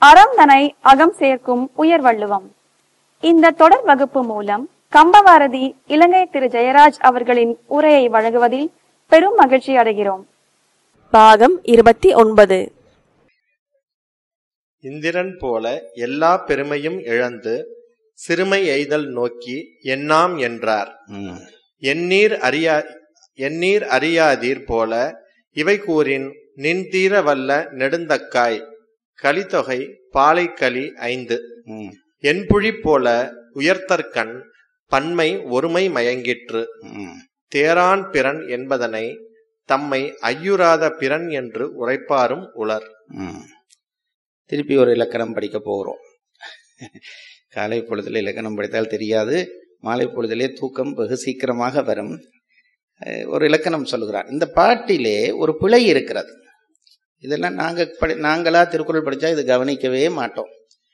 அறம் தனை அகம் சேர்க்கும் உயர்வள்ளுவம் இந்த தொடர் வகுப்பு மூலம் கம்பவாரதி இலங்கை திரு ஜெயராஜ் அவர்களின் உரையை வழங்குவதில் பெரும் மகிழ்ச்சி அடைகிறோம் பாகம் இருபத்தி ஒன்பது இந்திரன் போல எல்லா பெருமையும் இழந்து சிறுமை எய்தல் நோக்கி எண்ணாம் என்றார் ம். எண்ணீர் அறியா எண்ணீர் அறியாதீர் போல இவை கூறின் நின்தீர வல்ல நெடுந்தக்காய் கலித்தொகை பாலைக்களி ஐந்து ம். என்புழி போல உயர்த்தற்கண் பன்மை ஒருமை மயங்கிற்று ம். தேரான் பிறன் என்பதனை தம்மை ஐயுறாத பிறன் என்று உரைப்பாரும் உளர் ம். திருப்பி ஒரு இலக்கணம் படிக்க போகிறோம் காலை பொழுதுல இலக்கணம் படித்தால் தெரியாது மாலை பொழுதிலே தூக்கம் வெகு சீக்கிரமாக வரும் அஹ், ஒரு இலக்கணம் சொல்லுகிறார் இந்த பாட்டிலே ஒரு பிழை இருக்கிறது இதெல்லாம் நாங்க படி நாங்களா திருக்குறள் படிச்சா இது கவனிக்கவே மாட்டோம்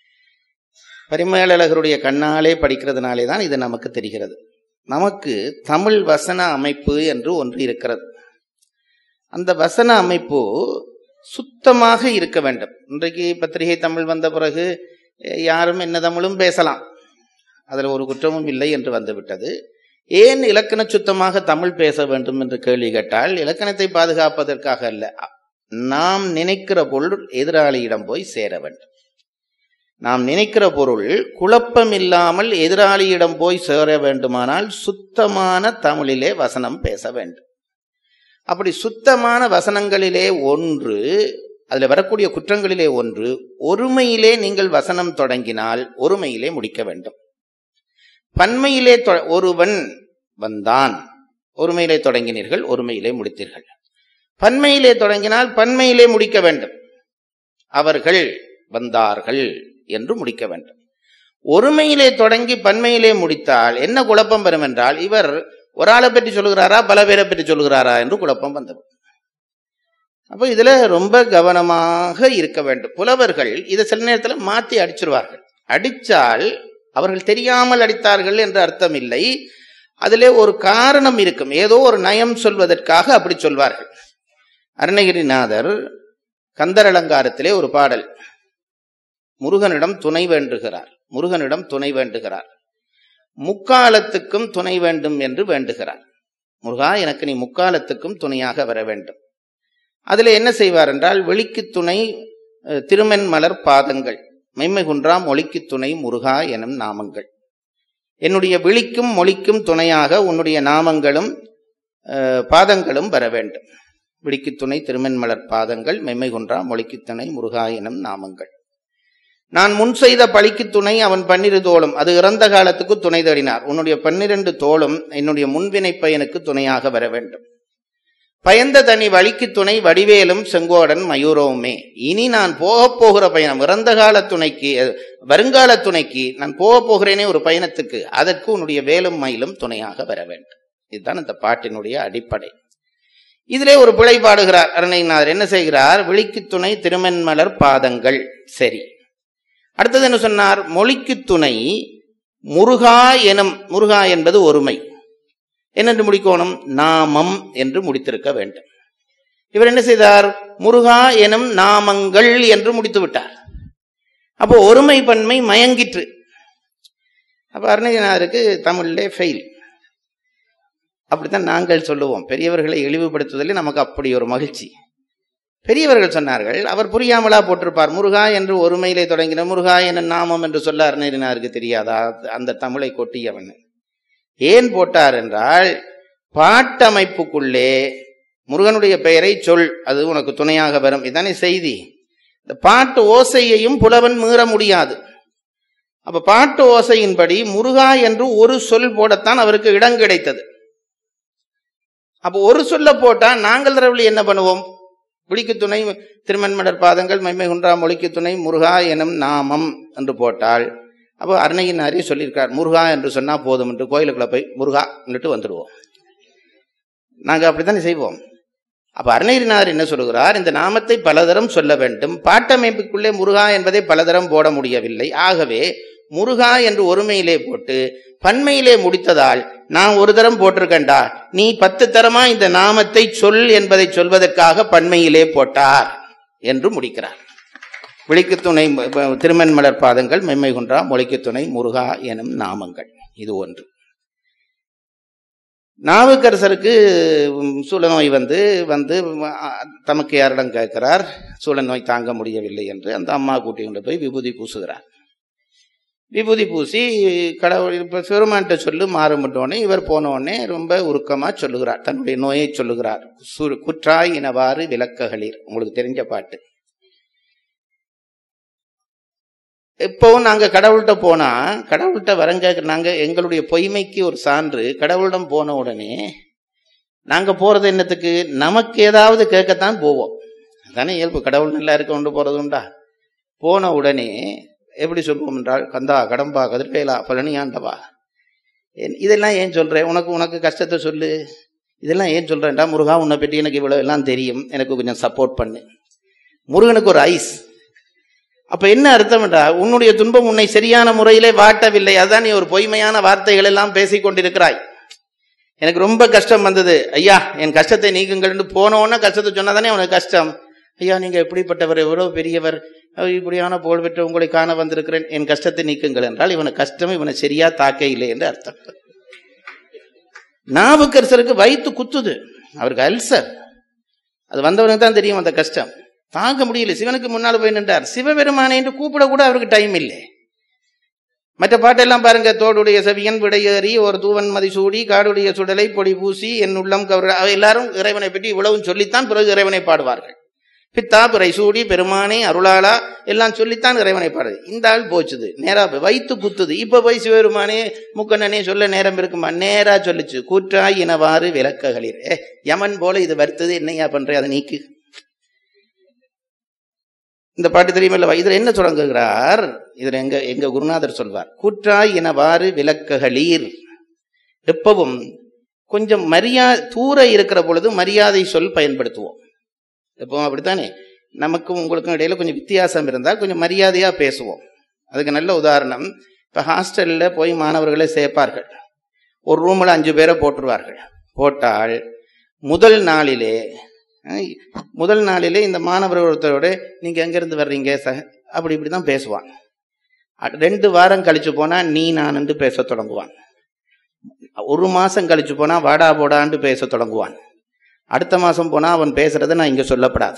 பரிமேலழகருடைய கண்ணாலே படிக்கிறதுனாலே தான் இது நமக்கு தெரிகிறது நமக்கு தமிழ் வசன அமைப்பு என்று ஒன்று இருக்கிறது அந்த வசன அமைப்பு சுத்தமாக இருக்க வேண்டும் இன்றைக்கு பத்திரிகை தமிழ் வந்த பிறகு அஹ், யாரும் என்ன தமிழும் பேசலாம் அதில் ஒரு குற்றமும் இல்லை என்று வந்துவிட்டது ஏன் இலக்கண சுத்தமாக தமிழ் பேச வேண்டும் என்று கேள்வி கேட்டால் இலக்கணத்தை பாதுகாப்பதற்காக அல்ல நாம் நினைக்கிற பொருள் எதிராளியிடம் போய் சேர வேண்டும் நாம் நினைக்கிற பொருள் குழப்பம் இல்லாமல் எதிராளியிடம் போய் சேர வேண்டுமானால் சுத்தமான தமிழிலே வசனம் பேச வேண்டும் அப்படி சுத்தமான வசனங்களிலே ஒன்று அதுல வரக்கூடிய குற்றங்களிலே ஒன்று ஒருமையிலே நீங்கள் வசனம் தொடங்கினால் ஒருமையிலே முடிக்க வேண்டும் பன்மையிலே தொ- ஒருவன் வந்தான் ஒருமையிலே தொடங்கினீர்கள் ஒருமையிலே முடித்தீர்கள் பன்மையிலே தொடங்கினால் பன்மையிலே முடிக்க வேண்டும் அவர்கள் வந்தார்கள் என்று முடிக்க வேண்டும் ஒருமையிலே தொடங்கி பன்மையிலே முடித்தால் என்ன குழப்பம் வரும் என்றால் இவர் ஒரு ஆளை பற்றி சொல்லுகிறாரா பல பேரை பற்றி சொல்லுகிறாரா என்று குழப்பம் வந்தது அப்போ இதுல ரொம்ப கவனமாக இருக்க வேண்டும் புலவர்கள் இதை சில நேரத்தில் மாத்தி அடிச்சிருவார்கள் அடிச்சால் அவர்கள் தெரியாமல் அடித்தார்கள் என்று அர்த்தம் இல்லை அதிலே ஒரு காரணம் இருக்கும் ஏதோ ஒரு நயம் சொல்வதற்காக அப்படி சொல்வார்கள் அருணகிரிநாதர் கந்தர் அலங்காரத்திலே ஒரு பாடல் முருகனிடம் துணை வேண்டுகிறார் முருகனிடம் துணை வேண்டுகிறார் முக்காலத்துக்கும் துணை வேண்டும் என்று வேண்டுகிறார் முருகா எனக்கு நீ முக்காலத்துக்கும் துணையாக வர வேண்டும் அதுல என்ன செய்வார் என்றால் வெளிக்கு துணை அஹ், திருமென் மலர் பாதங்கள் மெய்மை குன்றாம் ஒளிக்கு துணை முருகா எனும் நாமங்கள் என்னுடைய விழிக்கும் மொழிக்கும் துணையாக உன்னுடைய நாமங்களும் அஹ், பாதங்களும் வர வேண்டும் விழிக்கு துணை திருமென்மலர் பாதங்கள் மெம்மை குன்றா மொழிக்கு துணை முருகா எனும் நாமங்கள் நான் முன் செய்த பழிக்கு துணை அவன் பன்னிரு தோளும் அது இறந்த காலத்துக்கு துணை தேடினார் உன்னுடைய பன்னிரண்டு தோளும் என்னுடைய முன்வினை பயனுக்கு துணையாக வர வேண்டும் பயந்த தனி வழிக்கு துணை வடிவேலும் செங்கோடன் மயூரவுமே இனி நான் போகப் போகிற பயணம் இறந்த கால துணைக்கு அஹ், வருங்கால துணைக்கு நான் போகப் போகிறேனே ஒரு பயணத்துக்கு அதற்கு உன்னுடைய வேலும் மயிலும் துணையாக வர வேண்டும் இதுதான் இந்த பாட்டினுடைய அடிப்படை இதிலே ஒரு பிழை பாடுகிறார் அருணைநாதர் என்ன செய்கிறார் விழிக்கு துணை திருமென்மலர் பாதங்கள் சரி அடுத்தது என்ன சொன்னார் மொழிக்கு துணை முருகா எனும் முருகா என்பது ஒருமை என்னென்று முடிக்கணும் நாமம் என்று முடித்திருக்க வேண்டும் இவர் என்ன செய்தார் முருகா எனும் நாமங்கள் என்று முடித்து விட்டார் அப்போ ஒருமை பன்மை மயங்கிற்று அப்ப அருணகிரிநாதருக்கு தமிழிலே ஃபெயில் அப்படித்தான் நாங்கள் சொல்லுவோம் பெரியவர்களை இழிவுபடுத்துவதில் நமக்கு அப்படி ஒரு மகிழ்ச்சி பெரியவர்கள் சொன்னார்கள் அவர் புரியாமலா போட்டிருப்பார் முருகா என்று ஒருமையிலே தொடங்கின முருகா என நாமம் என்று சொல்ல அருணகிரினாருக்கு தெரியாதா அந்த தமிழை கொட்டியவன் ஏன் போட்டார் என்றால் பாட்டமைப்புக்குள்ளே முருகனுடைய பெயரை சொல் அது உனக்கு துணையாக வரும் இதானே செய்தி இந்த பாட்டு ஓசையையும் புலவன் மீற முடியாது அப்ப பாட்டு ஓசையின்படி முருகா என்று ஒரு சொல் போடத்தான் அவருக்கு இடம் கிடைத்தது அப்ப ஒரு சொல்ல போட்டா நாங்கள் தரவில் என்ன பண்ணுவோம் விழிக்கு துணை திருமண்மலர் பாதங்கள் மைமை குன்றா மொழிக்கு துணை முருகா எனும் நாமம் என்று போட்டால் அப்போ அருணகிரினாரி சொல்லியிருக்கார் முருகா என்று சொன்னா போதும் என்று கோயிலுக்குள்ள போய் முருகா என்றுட்டு வந்துடுவோம் நாங்க அப்படித்தானே செய்வோம் அப்ப அருணகிரிநாதர் என்ன சொல்லுகிறார் இந்த நாமத்தை பலதரம் சொல்ல வேண்டும் பாட்டமைப்புக்குள்ளே முருகா என்பதை பலதரம் போட முடியவில்லை ஆகவே முருகா என்று ஒருமையிலே போட்டு பன்மையிலே முடித்ததால் நான் ஒரு தரம் போட்டிருக்கேன்டா நீ பத்து தரமா இந்த நாமத்தை சொல் என்பதை சொல்வதற்காக பன்மையிலே போட்டார் என்று முடிக்கிறார் விழிக்கு துணை ப- திருமண் மலர் பாதங்கள் மெம்மை குன்றா மொழிக்கு துணை முருகா எனும் நாமங்கள் இது ஒன்று நாவுக்கரசருக்கு உம், சூழநோய் வந்து வந்து அ, தமக்கு யாரிடம் கேட்கிறார் சூழநோய் தாங்க முடியவில்லை என்று அந்த அம்மா கூட்டி கொண்டு போய் விபூதி பூசுகிறார் விபூதி பூசி கடவுள் இப்போ சிவருமான்கிட்ட சொல்லு மாறுபட்டோடனே இவர் போன உடனே ரொம்ப உருக்கமா சொல்லுகிறார் தன்னுடைய நோயை சொல்லுகிறார் சு- குற்றாய் இனவாறு விளக்ககளிர் உங்களுக்கு தெரிஞ்ச பாட்டு இப்போவும் நாங்க கடவுள்கிட்ட போனா கடவுள்கிட்ட வரங்க நாங்க எங்களுடைய பொய்மைக்கு ஒரு சான்று கடவுளிடம் போன உடனே நாங்க போறது என்னத்துக்கு நமக்கு ஏதாவது கேட்கத்தான் போவோம் அதானே இயல்பு கடவுள் நல்லா இருக்க கொண்டு போறது உண்டா போன உடனே எப்படி சொல்லுவோம் என்றால் கந்தா கடம்பா கதிர்வேலா பழனியாண்டவா ஏன் இதெல்லாம் ஏன் சொல்றேன் உனக்கு உனக்கு கஷ்டத்தை சொல்லு இதெல்லாம் ஏன் சொல்றேன்டா முருகா உன்னை பற்றி எனக்கு இவ்வளவு எல்லாம் தெரியும் எனக்கு கொஞ்சம் சப்போர்ட் பண்ணு முருகனுக்கு ஒரு ஐஸ் அப்ப என்ன அர்த்தம்டா உன்னுடைய துன்பம் உன்னை சரியான முறையிலே வாட்டவில்லை அதான் நீ ஒரு பொய்மையான வார்த்தைகள் எல்லாம் பேசிக் கொண்டிருக்கிறாய் எனக்கு ரொம்ப கஷ்டம் வந்தது ஐயா என் கஷ்டத்தை நீக்குங்கள்னு போனோன்னா கஷ்டத்தை சொன்னாதானே அவனுக்கு கஷ்டம் ஐயா நீங்க எப்படிப்பட்டவர் எவ்வளவு பெரியவர் அஹ் இப்படியான புகழ் பெற்ற உங்களை காண வந்திருக்கிறேன் என் கஷ்டத்தை நீக்குங்கள் என்றால் இவனுக்கு கஷ்டம் இவனை சரியா தாக்க இல்லை என்று அர்த்தம் நாவுக்கரசருக்கு வயிற்று குத்துது அவருக்கு அல்சர் அது வந்தவனுக்கு தான் தெரியும் அந்த கஷ்டம் தாங்க முடியல சிவனுக்கு முன்னால் போய் நின்றார் சிவபெருமானை என்று கூப்பிட கூட அவருக்கு டைம் இல்லை மற்ற பாட்டெல்லாம் பாருங்க தோடுடைய செவியன் விடையேறி ஒரு தூவன் மதிசூடி காடுடைய சுடலை பொடி பூசி என் உள்ளம் கவர அவை எல்லாரும் இறைவனை பற்றி இவ்வளவும் சொல்லித்தான் பிறகு இறைவனை பாடுவார்கள் பித்தா பிறை சூடி பெருமானே அருளாளா எல்லாம் சொல்லித்தான் இறைவனை பாடுது இந்த ஆள் போச்சுது நேரா போய் வைத்து குத்துது இப்ப போய் சிவபெருமானே முக்கண்ணனே சொல்ல நேரம் இருக்குமா நேரா சொல்லுச்சு கூற்றாய் இனவாறு விளக்ககளிர் ஏ யமன் போல இது வருத்தது என்னையா பண்ற அதை நீக்கு இந்த பாட்டு தெரியுமில்ல இதுல என்ன தொடங்குகிறார் இதுல எங்க எங்க குருநாதர் சொல்வார் கூற்றாய் எனவாறு விளக்ககளீர் எப்பவும் கொஞ்சம் மரியா தூர இருக்கிற பொழுது மரியாதை சொல் பயன்படுத்துவோம் எப்பவும் அப்படித்தானே நமக்கும் உங்களுக்கும் இடையில கொஞ்சம் வித்தியாசம் இருந்தால் கொஞ்சம் மரியாதையா பேசுவோம் அதுக்கு நல்ல உதாரணம் இப்ப ஹாஸ்டல்ல போய் மாணவர்களை சேர்ப்பார்கள் ஒரு ரூம்ல அஞ்சு பேரை போட்டுருவார்கள் போட்டால் முதல் நாளிலே அஹ், முதல் நாளிலே இந்த மாணவர் ஒருத்தரோட நீங்க எங்க இருந்து வர்றீங்க ச அப்படி இப்படி தான் பேசுவான் அ- ரெண்டு வாரம் கழிச்சு போனா நீ நான் பேச தொடங்குவான் ஒரு மாசம் கழிச்சு போனா வாடா போடான்னு பேச தொடங்குவான் அடுத்த மாசம் போனா அவன் பேசுறதை நான் இங்க சொல்லப்படாது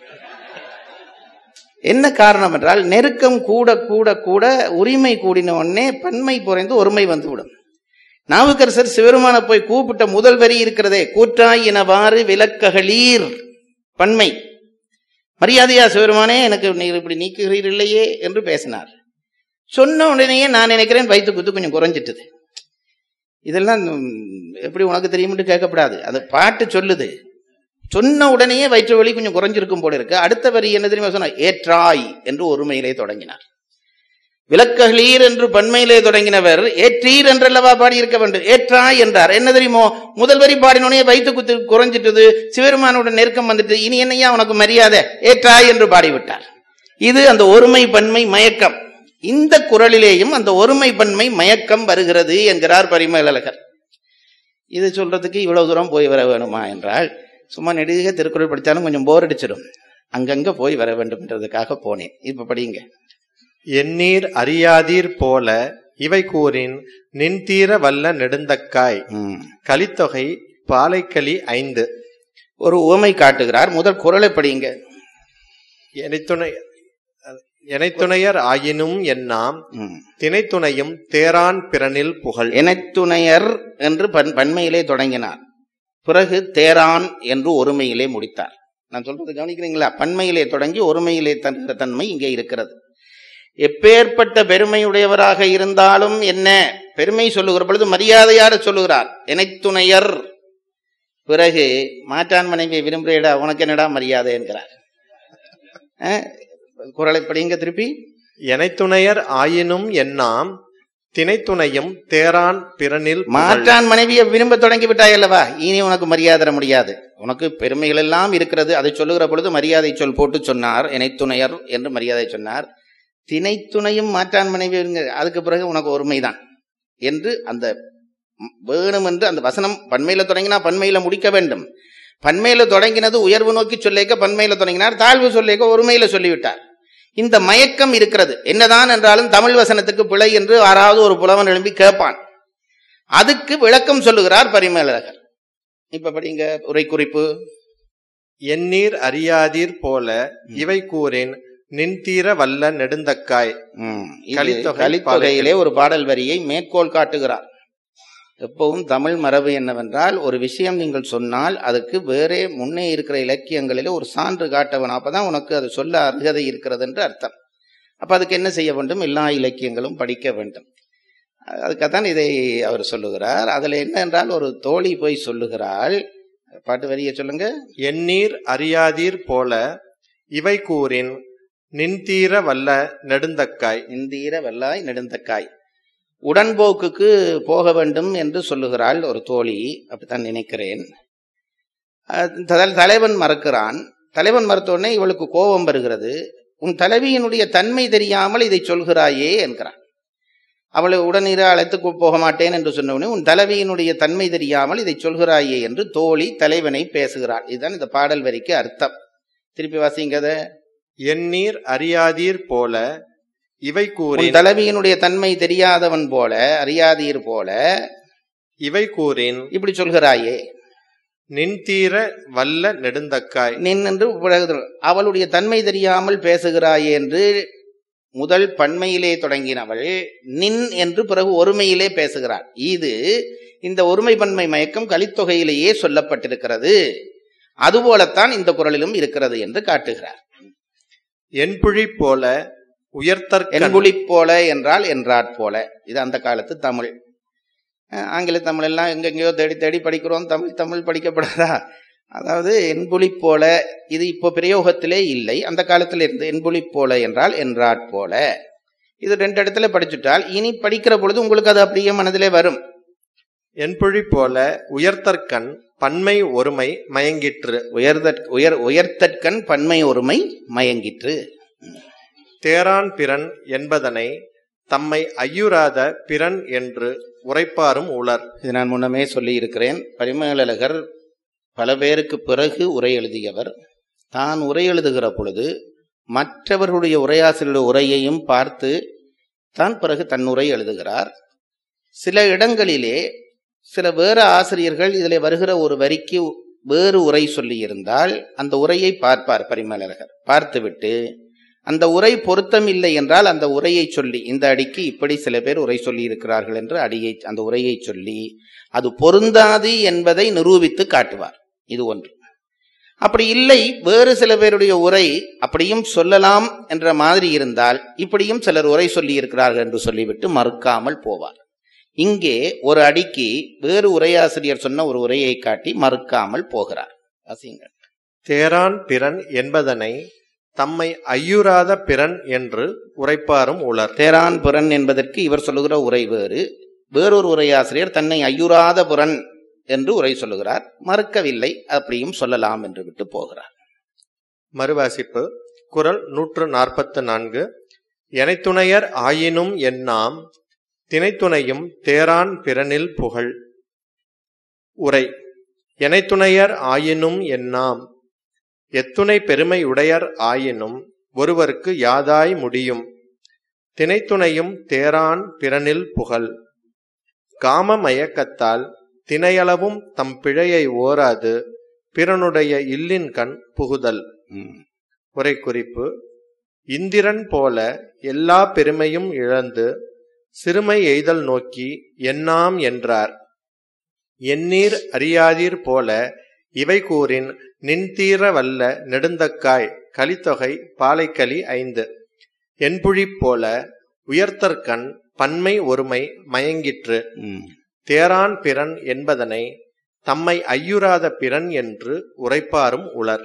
என்ன காரணம் என்றால் நெருக்கம் கூட கூட கூட உரிமை கூடின உடனே பன்மை குறைந்து ஒருமை வந்துவிடும் நாவுக்கரசர் சிவருமான போய் கூப்பிட்ட முதல் வரி இருக்கிறதே கூற்றாய் எனவாறு விளக்ககளீர் பன்மை மரியாதையா சிவருமானே எனக்கு நீர் இப்படி நீக்குகிறீர் இல்லையே என்று பேசினார் சொன்ன உடனேயே நான் நினைக்கிறேன் வயிற்று குத்து கொஞ்சம் குறைஞ்சிட்டது இதெல்லாம் உம், எப்படி உனக்கு தெரியும்னு கேட்கப்படாது அது பாட்டு சொல்லுது சொன்ன உடனேயே வயிற்று வலி கொஞ்சம் குறைஞ்சிருக்கும் போல இருக்கு அடுத்த வரி என்ன தெரியுமா சொன்னா ஏற்றாய் என்று ஒருமையிலே தொடங்கினார் விளக்ககளீர் என்று பன்மையிலே தொடங்கினவர் ஏற்றீர் என்றல்லவா பாடி இருக்க வேண்டும் ஏற்றாய் என்றார் என்ன தெரியுமோ முதல் வரி பாடினோடனே வயிற்று குத்து குறைஞ்சிட்டது சிவருமானோட நெருக்கம் வந்துட்டு இனி என்னையா உனக்கு மரியாதை ஏற்றாய் என்று பாடிவிட்டார் இது அந்த ஒருமை பன்மை மயக்கம் இந்த குரலிலேயும் அந்த ஒருமை பன்மை மயக்கம் வருகிறது என்கிறார் பரிமேலழகர் இது சொல்றதுக்கு இவ்வளவு தூரம் போய் வர வேணுமா என்றால் சும்மா நெடுக திருக்குறள் படித்தாலும் கொஞ்சம் போர் அடிச்சிடும் அங்கங்க போய் வர வேண்டும் என்றதுக்காக போனேன் இப்ப படிங்க எண்ணீர் அறியாதீர் போல இவை கூறின் நின்தீர வல்ல நெடுந்தக்காய் ம். கலித்தொகை பாலைக்களி ஐந்து ஒரு உவமை காட்டுகிறார் முதல் குரலை படிங்க எனைத்துணை எனைத்துணையர் ஆயினும் என்னாம் ம். திணைத்துணையும் தேரான் பிறனில் புகழ் இணைத்துணையர் என்று பன் பன்மையிலே தொடங்கினார் பிறகு தேரான் என்று ஒருமையிலே முடித்தார் நான் சொல்றது கவனிக்கிறீங்களா பன்மையிலே தொடங்கி ஒருமையிலே தன்கிற தன்மை இங்கே இருக்கிறது எப்பேற்பட்ட பெருமையுடையவராக இருந்தாலும் என்ன பெருமை சொல்லுகிற பொழுது மரியாதையார சொல்லுகிறார் இணைத்துணையர் பிறகு மாற்றான் மனைவியை விரும்புகிறடா உனக்கு என்னடா மரியாதை என்கிறார் அஹ், குரலை படிங்க திருப்பி எனைத்துணையர் ஆயினும் என்னாம் திணைத்துணையும் தேரான் பிறனில் புகழ். மாற்றான் மனைவியை விரும்ப தொடங்கி விட்டாய் அல்லவா இனி உனக்கு மரியாதை தர முடியாது உனக்கு பெருமைகள் எல்லாம் இருக்கிறது அதை சொல்லுகிற பொழுது மரியாதை சொல் போட்டு சொன்னார் இணைத்துணையர் என்று மரியாதை சொன்னார் திணைத்துணையும் மாற்றான் மனைவி அதுக்கு பிறகு உனக்கு ஒருமைதான் என்று அந்த ம், வேணும் என்று அந்த வசனம் பன்மையில தொடங்கினா பன்மையில முடிக்க வேண்டும் பன்மையில தொடங்கினது உயர்வு நோக்கி சொல்லிக்க பன்மையில தொடங்கினார் தாழ்வு சொல்லிக்க ஒருமையில சொல்லிவிட்டார் இந்த மயக்கம் இருக்கிறது என்னதான் என்றாலும் தமிழ் வசனத்துக்கு பிழை என்று யாராவது ஒரு புலவன் எழும்பி கேட்பான் அதுக்கு விளக்கம் சொல்லுகிறார் பரிமேலழகர் இப்ப படிங்க உரை குறிப்பு எண்ணீர் அறியாதீர் போல இவை கூறின் நின்தீர வல்ல நெடுந்தக்காய் ம், இது கலித்தொகை கலித்தொகையிலே ஒரு பாடல் வரியை மேற்கோள் காட்டுகிறார் எப்பவும் தமிழ் மரபு என்னவென்றால் ஒரு விஷயம் நீங்கள் சொன்னால் அதுக்கு வேறே முன்னே இருக்கிற இலக்கியங்களிலே ஒரு சான்று காட்டவன் அப்பதான் உனக்கு அது சொல்ல அருகதை இருக்கிறது என்று அர்த்தம் அப்ப அதுக்கு என்ன செய்ய வேண்டும் எல்லா இலக்கியங்களும் படிக்க வேண்டும் அதுக்காகத்தான் இதை அவர் சொல்லுகிறார் அதுல என்ன என்றால் ஒரு தோழி போய் சொல்லுகிறாள் பாட்டு வரியை சொல்லுங்க எண்ணீர் அறியாதீர் போல இவை கூறின் நின்தீர வல்ல நெடுந்தக்காய் இந்தீர வெள்ளாய் நெடுந்தக்காய் உடன்போக்குக்கு போக வேண்டும் என்று சொல்லுகிறாள் ஒரு தோழி அப்படித்தான் நினைக்கிறேன் அஹ் தல- தலைவன் மறக்கிறான் தலைவன் மறுத்த உடனே இவளுக்கு கோபம் வருகிறது உன் தலைவியினுடைய தன்மை தெரியாமல் இதை சொல்கிறாயே என்கிறான் அவளை உடனீர அழைத்து கு- போக மாட்டேன் என்று சொன்னவுடனே உன் தலைவியினுடைய தன்மை தெரியாமல் இதை சொல்கிறாயே என்று தோழி தலைவனை பேசுகிறாள் இதுதான் இந்த பாடல் வரிக்கு அர்த்தம் திருப்பி வாசிங்க அதை. எண்ணீர் அறியாதீர் போல இவை உன் கூறின் தலைவியினுடைய தன்மை தெரியாதவன் போல அறியாதீர் போல இவை கூறின் இப்படி சொல்கிறாயே நின்தீர வல்ல நெடுந்தக்காய் நின் என்று பிறகு அவளுடைய தன்மை தெரியாமல் பேசுகிறாயே என்று முதல் பன்மையிலே தொடங்கினவள் நின் என்று பிறகு ஒருமையிலே பேசுகிறாள் இது இந்த ஒருமை பன்மை மயக்கம் கலித்தொகையிலேயே சொல்லப்பட்டிருக்கிறது அதுபோலத்தான் இந்த குரலிலும் இருக்கிறது என்று காட்டுகிறார் என்புழி போல உயர்த்தற்கண் என்புலி போல என்றால் என்றாற் போல இது அந்த காலத்து தமிழ் அஹ் ஆங்கில தமிழ் எல்லாம் எங்கெங்கேயோ தேடி தேடி படிக்கிறோம் தமிழ் தமிழ் படிக்கப்படாதா அதாவது என்புலி போல இது இப்போ பிரயோகத்திலே இல்லை அந்த காலத்தில் இருந்து என்புலி போல என்றால் என்றாற் போல இது ரெண்டு இடத்துல படிச்சுட்டால் இனி படிக்கிற பொழுது உங்களுக்கு அது அப்படியே மனதிலே வரும் என்புழி போல உயர்த்தற்கண் பன்மை ஒருமை மயங்கிற்று உயர்தற் உயர் உயர்த்தற்கண் பன்மை ஒருமை மயங்கிற்று தேரான் பிறன் என்பதனை தம்மை ஐயுறாத பிறன் என்று உரைப்பாரும் உளர் இது நான் முன்னமே சொல்லி இருக்கிறேன் பரிமேலழகர் பல பேருக்கு பிறகு உரை எழுதியவர் தான் உரை எழுதுகிற பொழுது மற்றவர்களுடைய உரையாசிரியருடைய உரையையும் பார்த்து தான் பிறகு தன் உரை எழுதுகிறார் சில இடங்களிலே சில வேறு ஆசிரியர்கள் இதில் வருகிற ஒரு வரிக்கு வேறு உரை சொல்லி இருந்தால் அந்த உரையை பார்ப்பார் பரிமேலழகர் பார்த்துவிட்டு அந்த உரை பொருத்தம் இல்லை என்றால் அந்த உரையை சொல்லி இந்த அடிக்கு இப்படி சில பேர் உரை சொல்லி இருக்கிறார்கள் என்று அடியை அந்த உரையை சொல்லி அது பொருந்தாது என்பதை நிரூபித்து காட்டுவார் இது ஒன்று அப்படி இல்லை வேறு சில பேருடைய உரை அப்படியும் சொல்லலாம் என்ற மாதிரி இருந்தால் இப்படியும் சிலர் உரை சொல்லி இருக்கிறார்கள் என்று சொல்லிவிட்டு மறுக்காமல் போவார் இங்கே ஒரு அடிக்கு வேறு உரையாசிரியர் சொன்ன ஒரு உரையை காட்டி மறுக்காமல் போகிறார் வாசியுங்கள் தேரான் பிறன் என்பதனை தம்மை ஐயுறாத பிறன் என்று உரைப்பாரும் உளர் தேரான் புறன் என்பதற்கு இவர் சொல்லுகிற உரை வேறு வேறொரு உரையாசிரியர் தன்னை ஐயுறாத புறன் என்று உரை சொல்லுகிறார் மறுக்கவில்லை அப்படியும் சொல்லலாம் என்று விட்டு போகிறார் மறுவாசிப்பு குரல் நூற்று நாற்பத்து நான்கு எனைத்துணையர் ஆயினும் என்னாம் தினைத்துணையும் தேரான் பிறனில் புகழ் உரை எனைத்துணையர் ஆயினும் என்னாம் எத்துணை பெருமை உடையர் ஆயினும் ஒருவருக்கு யாதாய் முடியும் தினைத்துணையும் தேரான் பிறனில் புகழ் காம மயக்கத்தால் தினையளவும் தம் பிழையை ஓராது பிறனுடைய இல்லின் கண் புகுதல் ம். உரை குறிப்பு இந்திரன் போல எல்லா பெருமையும் இழந்து சிறுமை எய்தல் நோக்கி எண்ணாம் என்றார் எண்ணீர் அறியாதீர் போல இவை கூறின் நின்தீர வல்ல நெடுந்தக்காய் கலித்தொகை பாலைக்கலி ஐந்து என்புழி போல உயர்த்தற்கண் பன்மை ஒருமை மயங்கிற்று ம். தேரான் பிறன் என்பதனை தம்மை ஐயுறாத பிறன் என்று உரைப்பாரும் உளர்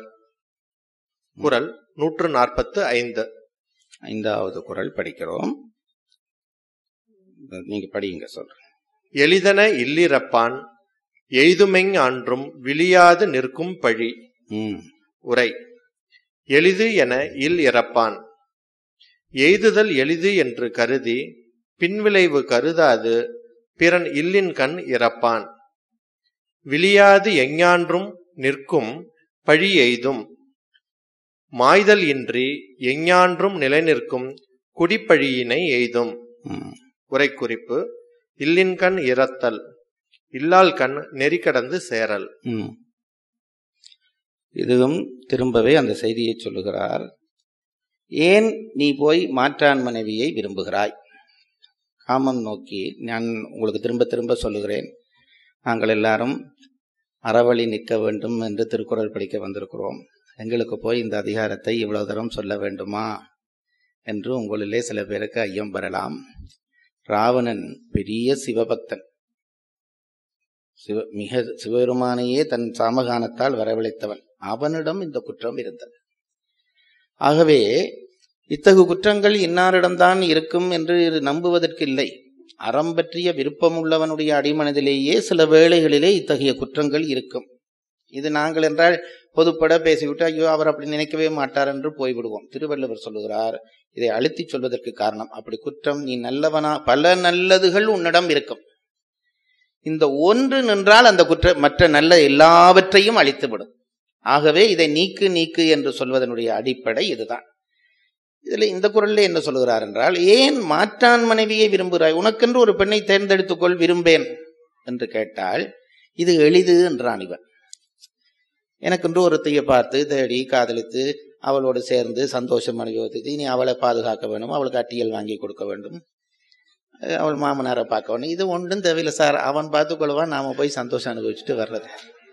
குரல் நூற்று நாற்பத்து ஐந்து ஐந்தாவது குரல் படிக்கிறோம் நீங்க படிங்க சொல்றேன் எளிதன இல்லிரப்பான் எய்துமெங் ஆன்றும் விழியாது நிற்கும் பழி ம். உரை எளிது என இல் இறப்பான் எய்துதல் எளிது என்று கருதி பின்விளைவு கருதாது பிறன் இல்லின் கண் இறப்பான் விழியாது எஞ்ஞான்றும் நிற்கும் பழி எய்தும் மாய்தல் இன்றி எஞ்ஞான்றும் நிலைநிற்கும் குடிப்பழியினை எய்தும் ம். உரைக்குறிப்பு இல்லின்கண் இறத்தல் இல்லால் கண் நெறி கடந்து சேரல் ம். இதுவும் திரும்பவே அந்த செய்தியை சொல்லுகிறார் ஏன் நீ போய் மாற்றான் மனைவியை விரும்புகிறாய் காமம் நோக்கி நான் உங்களுக்கு திரும்ப திரும்ப சொல்லுகிறேன் நாங்கள் எல்லாரும் அறவழி நிற்க வேண்டும் என்று திருக்குறள் படிக்க வந்திருக்கிறோம் எங்களுக்கு போய் இந்த அதிகாரத்தை இவ்வளவு தரம் சொல்ல வேண்டுமா என்று உங்களிலே சில பேருக்கு ஐயம் வரலாம் ராவணன் பெரிய சிவபக்தன் சிவ மிக சிவபெருமானையே தன் சாமகானத்தால் வரவழைத்தவன் அவனிடம் இந்த குற்றம் இருந்தது ஆகவே இத்தகு குற்றங்கள் இன்னாரிடம்தான் இருக்கும் என்று நம்புவதற்கு இல்லை அறம் பற்றிய விருப்பம் உள்ளவனுடைய அடிமனதிலேயே சில வேளைகளிலே இத்தகைய குற்றங்கள் இருக்கும் இது நாங்கள் என்றால் பொதுப்பட பேசிவிட்டு ஐயோ அவர் அப்படி நினைக்கவே மாட்டார் என்று போய்விடுவோம் திருவள்ளுவர் சொல்லுகிறார் இதை அழுத்தி சொல்வதற்கு காரணம் அப்படி குற்றம் நீ நல்லவனா பல நல்லதுகள் உன்னிடம் இருக்கும் இந்த ஒன்று நின்றால் அந்த குற்ற மற்ற நல்ல எல்லாவற்றையும் அழித்துவிடும் ஆகவே இதை நீக்கு நீக்கு என்று சொல்வதனுடைய அடிப்படை இதுதான் இதுல இந்த குரல்ல என்ன சொல்கிறார் என்றால் ஏன் மாற்றான் மனைவியை விரும்புகிறாய் உனக்கென்று ஒரு பெண்ணை தேர்ந்தெடுத்துக்கொள் விரும்பேன் என்று கேட்டால் இது எளிது என்றான் இவன் எனக்கென்று ஒருத்தையை பார்த்து தேடி காதலித்து அவளோடு சேர்ந்து சந்தோஷம் அனுபவித்து இனி அவளை பாதுகாக்க வேண்டும் அவளுக்கு அட்டியல் வாங்கி கொடுக்க வேண்டும் அஹ் அவள் மாமனாரை பார்க்க வேண்டும் இது ஒன்றும் தேவையில்லை சார் அவன் பார்த்துக்கொள்வான் நாம போய் சந்தோஷம் அனுபவிச்சுட்டு வர்றது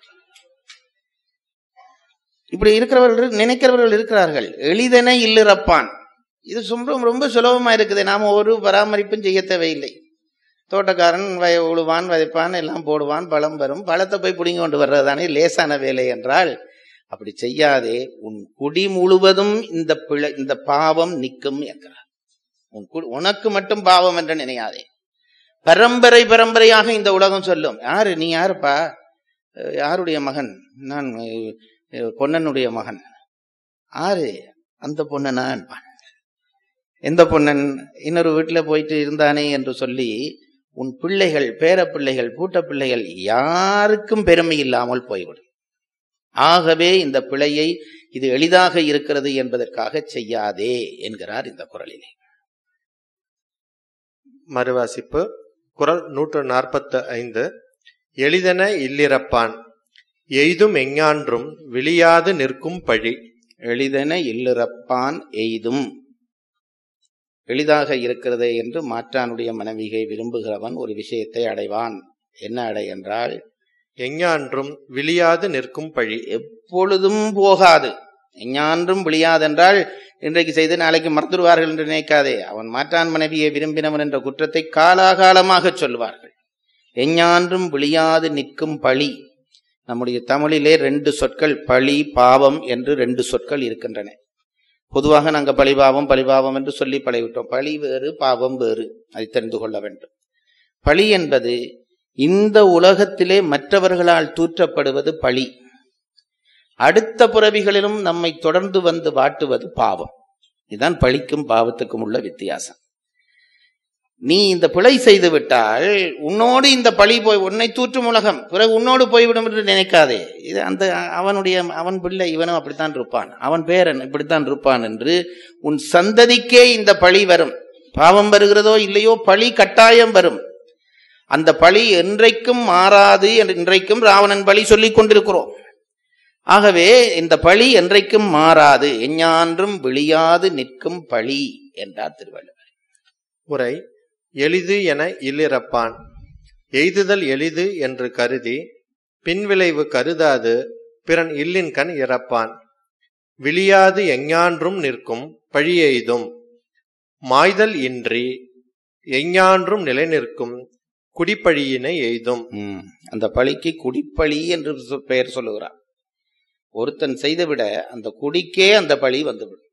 இப்படி இருக்கிறவர்கள் நினைக்கிறவர்கள் இருக்கிறார்கள் எளிதென இல்லிறப்பான் இது ரொம்ப ரொம்ப சுலபமா இருக்குது நாம ஒரு பராமரிப்பும் செய்ய தேவையில்லை தோட்டக்காரன் வய உழுவான் விதைப்பான் எல்லாம் போடுவான் பழம் வரும் பழத்தை போய் பிடிங்கி கொண்டு வர்றதுதானே லேசான வேலை என்றால் அப்படி செய்யாதே உன் குடி முழுவதும் இந்த பிழை இந்த பாவம் நிற்கும் என்கிறார் உன் கு- உனக்கு மட்டும் பாவம் என்று நினையாதே பரம்பரை பரம்பரையாக இந்த உலகம் சொல்லும் யாரு நீ யாருப்பா அஹ் யாருடைய மகன் நான் அஹ், அஹ், பொன்னனுடைய மகன் ஆறு அந்த பொன்னனா என்பான் எந்த பொன்னன் இன்னொரு வீட்டுல போயிட்டு இருந்தானே என்று சொல்லி உன் பிள்ளைகள் பேர பிள்ளைகள் பூட்ட பிள்ளைகள் யாருக்கும் பெருமை இல்லாமல் போய்விடும் ஆகவே இந்த பிழையை இது எளிதாக இருக்கிறது என்பதற்காக செய்யாதே என்கிறார் இந்த குரலிலே மறுவாசிப்பு குரல் நூற்று நாற்பத்து ஐந்து எளிதென இல்லிறப்பான் எய்தும் எஞ்ஞான்றும் விழியாது நிற்கும் பழி எளிதென இல்லிறப்பான் எய்தும் எளிதாக இருக்கிறதே என்று மாற்றானுடைய மனைவியை விரும்புகிறவன் ஒரு விஷயத்தை அடைவான் என்ன அடை என்றால் எஞ்ஞான்றும் விழியாது நிற்கும் பழி எப்பொழுதும் போகாது எஞ்ஞான்றும் விழியாதென்றால் இன்றைக்கு செய்து நாளைக்கு மறந்துடுவார்கள் என்று நினைக்காதே அவன் மாற்றான் மனைவியை விரும்பினவன் என்ற குற்றத்தை காலாகாலமாக சொல்வார்கள் எஞ்ஞான்றும் விழியாது நிற்கும் பழி நம்முடைய தமிழிலே ரெண்டு சொற்கள் பழி பாவம் என்று ரெண்டு சொற்கள் இருக்கின்றன பொதுவாக நாங்கள் பழிபாவம் பழிபாவம் என்று சொல்லி பழகிவிட்டோம் பழி வேறு பாவம் வேறு அதை தெரிந்து கொள்ள வேண்டும் பழி என்பது இந்த உலகத்திலே மற்றவர்களால் தூற்றப்படுவது பழி அடுத்த புறவிகளிலும் நம்மை தொடர்ந்து வந்து வாட்டுவது பாவம் இதுதான் பழிக்கும் பாவத்துக்கும் உள்ள வித்தியாசம் நீ இந்த பிழை செய்து விட்டால் உன்னோடு இந்த பழி போய் உன்னை தூற்றும் உலகம் பிறகு உன்னோடு போய்விடும் என்று நினைக்காதே இது அந்த அவனுடைய அவன் பிள்ளை இவனும் அப்படித்தான் இருப்பான் அவன் பேரன் இப்படித்தான் இருப்பான் என்று உன் சந்ததிக்கே இந்த பழி வரும் பாவம் வருகிறதோ இல்லையோ பழி கட்டாயம் வரும் அந்த பழி என்றைக்கும் மாறாது என்று இன்றைக்கும் ராவணன் பழி சொல்லிக் கொண்டிருக்கிறோம் ஆகவே இந்த பழி என்றைக்கும் மாறாது எஞ்ஞான்றும் விழியாது நிற்கும் பழி என்றார் திருவள்ளுவர் உரை எளிது என இல்லிறப்பான் எய்துதல் எளிது என்று கருதி பின்விளைவு கருதாது பிறன் இல்லின் கண் இறப்பான் விழியாது எஞ்ஞான்றும் நிற்கும் பழி எய்தும் மாய்தல் இன்றி எஞ்ஞான்றும் நிலைநிற்கும் குடிப்பழியினை எய்தும் ம், அந்த பழிக்கு குடிப்பழி என்று சொ- பெயர் சொல்லுகிறார் ஒருத்தன் செய்துவிட அந்த குடிக்கே அந்த பழி வந்துவிடும்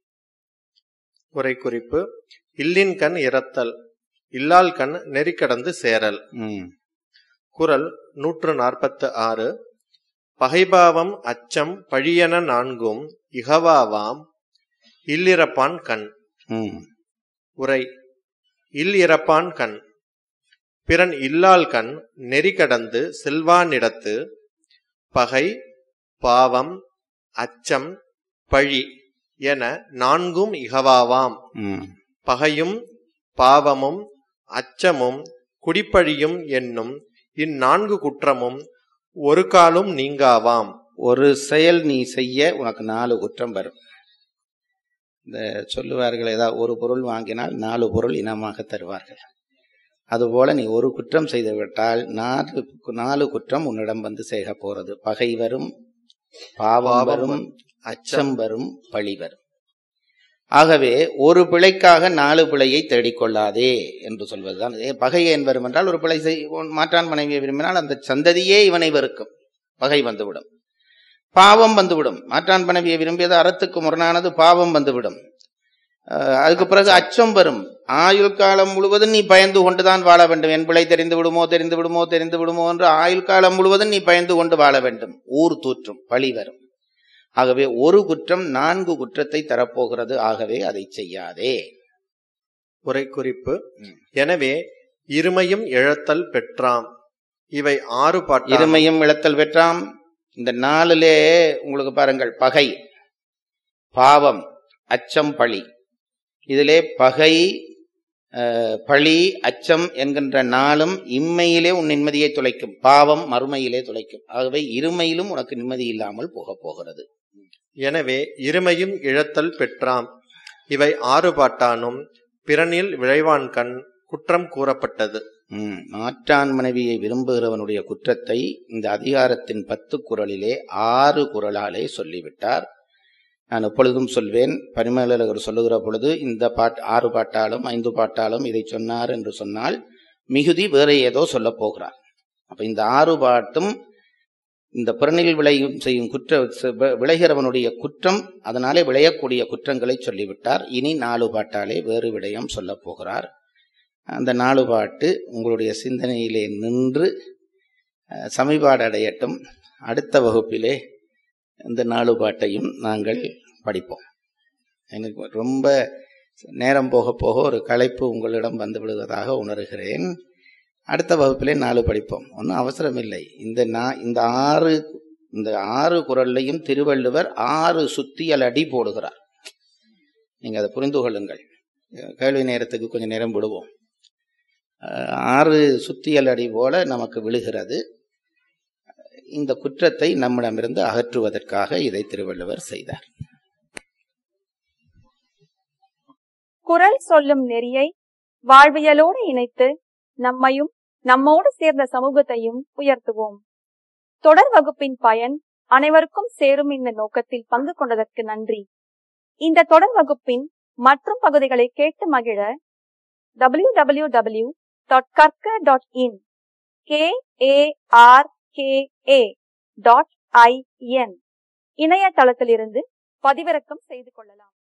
உரை குறிப்பு இல்லின் கண் இறத்தல் இல்லால் கண் நெறி கடந்து சேரல் ம், குரல் நூற்று நாற்பத்து ஆறு பகைபாவம் அச்சம் பழியென நான்கும் இகவாவாம் இல்லிறப்பான் கண் ம், உரை இல் இறப்பான் கண் பிறன் இல்லால் கண் நெறி கடந்து செல்வானிடத்து பகை பாவம் அச்சம் பழி என நான்கும் இகவாவாம் ம். பகையும் பாவமும் அச்சமும் குடிப்பழியும் என்னும் இந்நான்கு குற்றமும் ஒரு காலும் நீங்காவாம் ஒரு செயல் நீ செய்ய உனக்கு நாலு குற்றம் வரும் இந்த சொல்லுவார்கள் ஏதாவது ஒரு பொருள் வாங்கினால் நாலு பொருள் இனமாக தருவார்கள் அதுபோல நீ ஒரு குற்றம் செய்து விட்டால் நாலு நாலு குற்றம் உன்னிடம் வந்து சேக போறது பகை வரும் பாவம் பாவம் வரும் வரும், அச்சம் வரும் பழி வரும் ஆகவே ஒரு பிழைக்காக நாலு பிழையை தேடிக்கொள்ளாதே என்று சொல்வதுதான் ஏ, பகை ஏன் வரும் என்றால் ஒரு பிழை செய் உன் மாற்றான் மனைவியை விரும்பினால் அந்த சந்ததியே இவனை வெறுக்கும் பகை வந்துவிடும் பாவம் வந்துவிடும் மாற்றான் மனைவியை விரும்பியது அறத்துக்கு முரணானது பாவம் வந்துவிடும் அஹ், அதுக்கு பிறகு அச்சம் வரும் ஆயுள் காலம் முழுவதும் நீ பயந்து கொண்டுதான் வாழ வேண்டும் என் பிழை தெரிந்து விடுமோ தெரிந்து விடுமோ தெரிந்து விடுமோ என்று ஆயுள் காலம் முழுவதும் நீ பயந்து கொண்டு வாழ வேண்டும் ஊர் தூற்றும் பழி வரும் ஆகவே ஒரு குற்றம் நான்கு குற்றத்தை தரப்போகிறது ஆகவே அதை செய்யாதே உரை குறிப்பு ம். எனவே இருமையும் இழத்தல் பெற்றாம் இவை ஆறு பாட்டு இருமையும் இழத்தல் வெற்றாம் இந்த நாளிலே உங்களுக்கு பாருங்கள் பகை பாவம் அச்சம் பழி இதிலே பகை அஹ், பழி அச்சம் என்கின்ற நாளும் இம்மையிலே உன் நிம்மதியை துளைக்கும் பாவம் மறுமையிலே துளைக்கும் ஆகவே இருமையிலும் உனக்கு நிம்மதி இல்லாமல் போகப் போகிறது எனவே இருமையும் இழத்தல் பெற்றாம் இவை ஆறு பாட்டானும் பிறனில் விளைவான் கண் குற்றம் கூறப்பட்டது ம், மாற்றான் மனைவியை விரும்புகிறவனுடைய குற்றத்தை இந்த அதிகாரத்தின் பத்து குறளிலே ஆறு குறளாலே சொல்லிவிட்டார் நான் எப்பொழுதும் சொல்வேன் பரிமேலழகர் சொல்லுகிற பொழுது இந்த பாட் ஆறு பாட்டாலும் ஐந்து பாட்டாலும் இதை சொன்னார் என்று சொன்னால் மிகுதி வேற ஏதோ சொல்லப் போகிறார் அப்ப இந்த ஆறு பாட்டும் இந்த பிறனில் விளையும் செய்யும் குற்ற ச- வி- விளைகிறவனுடைய குற்றம் அதனாலே விளையக்கூடிய குற்றங்களை சொல்லிவிட்டார் இனி நாலு பாட்டாலே வேறு விடயம் சொல்லப் போகிறார் அந்த நாலு பாட்டு உங்களுடைய சிந்தனையிலே நின்று அஹ், சமீபாடு அடையட்டும் அடுத்த வகுப்பிலே இந்த நாலு பாட்டையும் நாங்கள் படிப்போம் எனக்கு ரொம்ப நேரம் போக போக ஒரு களைப்பு உங்களிடம் வந்து விடுவதாக உணர்கிறேன் அடுத்த வகுப்பிலே நாலு படிப்போம் ஒன்றும் அவசரம் இல்லை இந்த நா இந்த ஆறு இந்த ஆறு குரல்லையும் திருவள்ளுவர் ஆறு சுத்தியல் அடி போடுகிறார் நீங்க அதை புரிந்து கொள்ளுங்கள் கேள்வி நேரத்துக்கு கொஞ்சம் நேரம் விடுவோம் அஹ், ஆறு சுத்தியல் அடி போல நமக்கு விழுகிறது இந்த குற்றத்தை நம்மிடமிருந்து அகற்றுவதற்காக இதை திருவள்ளுவர் செய்தார் குரல் சொல்லும் நெறியை வாழ்வியலோடு இணைத்து நம்மையும் நம்மோடு சேர்ந்த சமூகத்தையும் உயர்த்துவோம் தொடர் வகுப்பின் பயன் அனைவருக்கும் சேரும் இந்த நோக்கத்தில் பங்கு கொண்டதற்கு நன்றி இந்த தொடர் வகுப்பின் மற்றும் பகுதிகளை கேட்டு மகிழ டபிள்யூ டபிள்யூ டபிள்யூ டாட் கற்க dot in K A R K A dot I N இணையதளத்திலிருந்து பதிவிறக்கம் செய்து கொள்ளலாம்